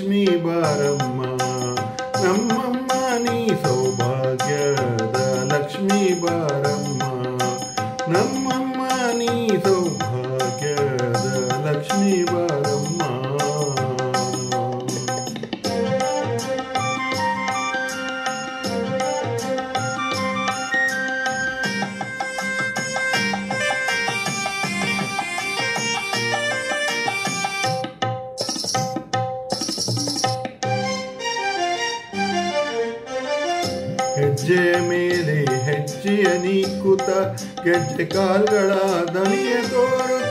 ಲಕ್ಷ್ಮೀ ಬಾರಮ್ಮ ನಮ್ಮಮ್ಮ ನೀ ಸೌಭಾಗ್ಯದ ಲಕ್ಷ್ಮೀ ಬಾರಮ್ಮ ನಮ್ಮಮ್ಮ ನೀ ಸೌಭಾಗ್ಯದ ಲಕ್ಷ್ಮೀ ಬಾರಮ್ಮ ಹೆಜ್ಜೆಯ ಮೇಲೆ ಹೆಜ್ಜೆಯ ನೀಕುತ ಗೆಜ್ಜೆ ಕಾಲ್ಗಳ ದನಿಯ ತೋರುತ್ತ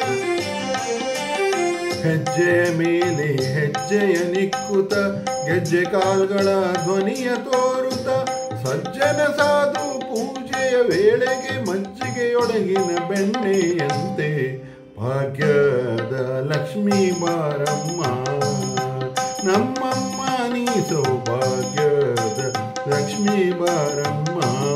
ಹೆಜ್ಜೆಯ ಮೇಲೆ ಹೆಜ್ಜೆಯ ನಿಕ್ಕುತ ಗೆಜ್ಜೆ ಕಾಲ್ಗಳ ಧ್ವನಿಯ ತೋರುತ್ತ ಸಜ್ಜನ ಸಾಧು ಪೂಜೆಯ ವೇಳೆಗೆ ಮಜ್ಜಿಗೆಯೊಳಗಿನ ಬೆಣ್ಣೆಯಂತೆ ಭಾಗ್ಯದ ಲಕ್ಷ್ಮೀ ಬಾರಮ್ಮ ನಮ್ಮಮ್ಮ ನೀ ಸೌಭಾಗ್ಯದ ಲಕ್ಷ್ಮೀ ಬಾರಮ್ಮ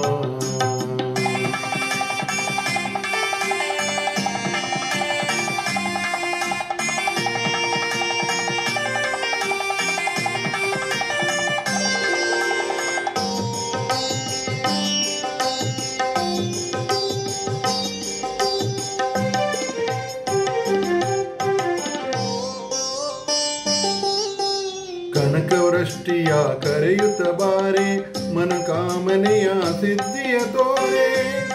ಕನಕವೃಷ್ಟಿಯ ಕರೆಯುತ್ತ ಬಾರೆ ಮನಕಾಮನೆಯ ಸಿದ್ಧಿಯ ತೋರೆ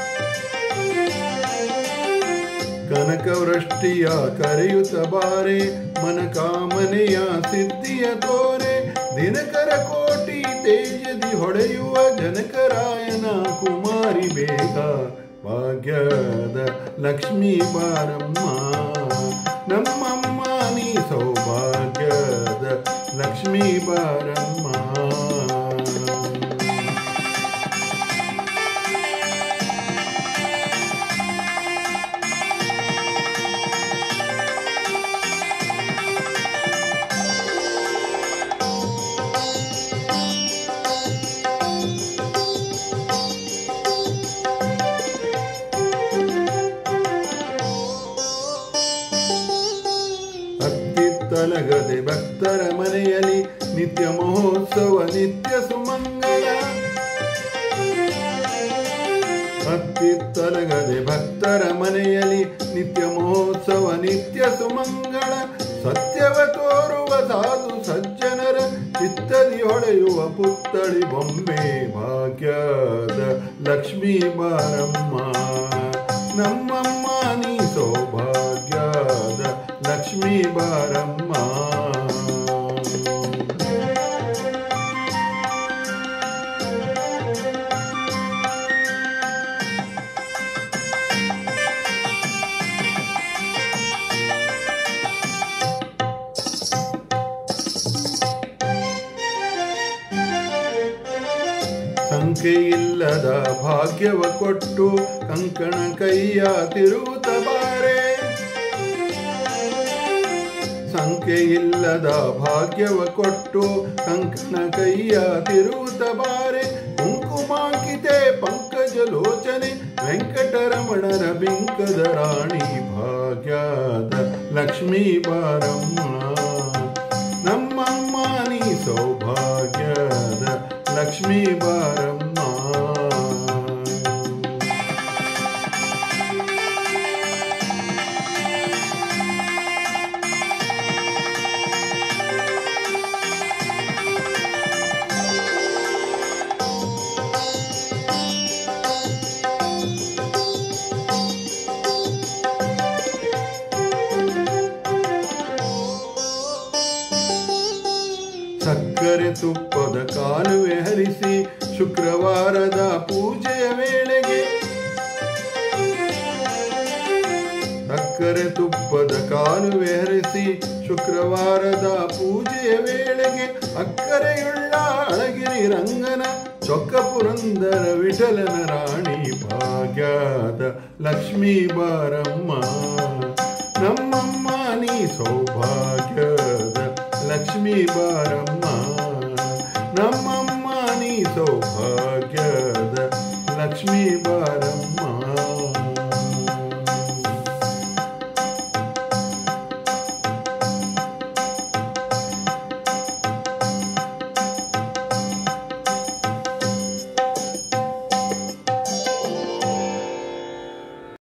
ಕನಕವೃಷ್ಟಿಯ ಕರೆಯುತ್ತ ಬಾರೆ ಮನಕಾಮನೆಯ ಸಿದ್ಧಿಯ ತೋರೆ ದಿನಕರ ಕೋಟಿ ತೇಜದಿ ಹೊಳೆಯುವ ಜನಕರಾಯನ ಕುಮಾರಿ ಬೇಗ ಭಾಗ್ಯದ ಲಕ್ಷ್ಮೀ ಬಾರಮ್ಮ ನಮ್ಮಮ್ಮ ನೀ ಸೌಭಾಗ್ಯದ ಲಕ್ಷ್ಮೀ ಬಾರಮ್ಮ ಅತ್ತಿತ್ತಲಗದೆ ಭಕ್ತರ ಮನೆಯಲ್ಲಿ ನಿತ್ಯ ಮಹೋತ್ಸವ ನಿತ್ಯ ಸುಮಂಗಳ ಅತ್ತಿತ್ತಲಗದೆ ಭಕ್ತರ ಮನೆಯಲ್ಲಿ ನಿತ್ಯ ಮಹೋತ್ಸವ ನಿತ್ಯ ಸುಮಂಗಳ ಸತ್ಯವ ತೋರುವ ಸಾಧು ಸಜ್ಜನರ ಚಿತ್ತದಿ ಹೊಳೆಯುವ ಪುತ್ತಳಿ ಬೊಂಬೆ ಭಾಗ್ಯದ ಲಕ್ಷ್ಮೀ ಬಾರಮ್ಮ ನಮ್ಮಮ್ಮ ನೀ ಸೌಭಾಗ್ಯದ ಲಕ್ಷ್ಮೀ ಬಾರಮ್ಮ ಸಂಖ್ಯೆಯಿಲ್ಲದ ಭಾಗ್ಯವ ಕೊಟ್ಟು ಕಂಕಣ ಕೈಯ ತಿರುವುತ ಬಾರೆ ಸಂಖ್ಯೆಯಿಲ್ಲದ ಭಾಗ್ಯವ ಕೊಟ್ಟು ಕಂಕಣ ಕೈಯ ತಿರುವುತ ಬಾರೆ ಕುಂಕುಮಾಂಕಿತೆ ಪಂಕಜ ಲೋಚನೆ ವೆಂಕಟರಮಣರ ಬಿಂಕದ ರಾಣಿ ಭಾಗ್ಯದ ಲಕ್ಷ್ಮೀ ಬಾರಮ್ಮ ನಮ್ಮಮ್ಮ ನೀ ಸೌಭಾಗ್ಯದ ಲಕ್ಷ್ಮೀ ಬಾರಮ್ಮ ಸಕ್ಕರೆ ತುಪ್ಪದ ಕಾಲುವೆ ಹರಿಸಿ ಶುಕ್ರವಾರದ ಪೂಜೆಯ ವೇಳೆಗೆ ಸಕ್ಕರೆ ತುಪ್ಪದ ಕಾಲುವೆ ಹರಿಸಿ ಶುಕ್ರವಾರದ ಪೂಜೆಯ ವೇಳೆಗೆ ಅಕ್ಕರೆಯುಳ್ಳ ಅಳಗಿರಿ ರಂಗನ ಚೊಕ್ಕ ಪುರಂದರ ವಿಠಲನ ರಾಣಿ ಭಾಗ್ಯದ ಲಕ್ಷ್ಮೀ ಬಾರಮ್ಮ ನಮ್ಮಮ್ಮ ನೀ ಸೌಭಾಗ್ಯದ ಲಕ್ಷ್ಮೀ ಬಾರಮ್ಮ ನಮ್ಮಮ್ಮ ನೀ ಸೌಭಾಗ್ಯದ ಲಕ್ಷ್ಮೀ ಬಾರಮ್ಮ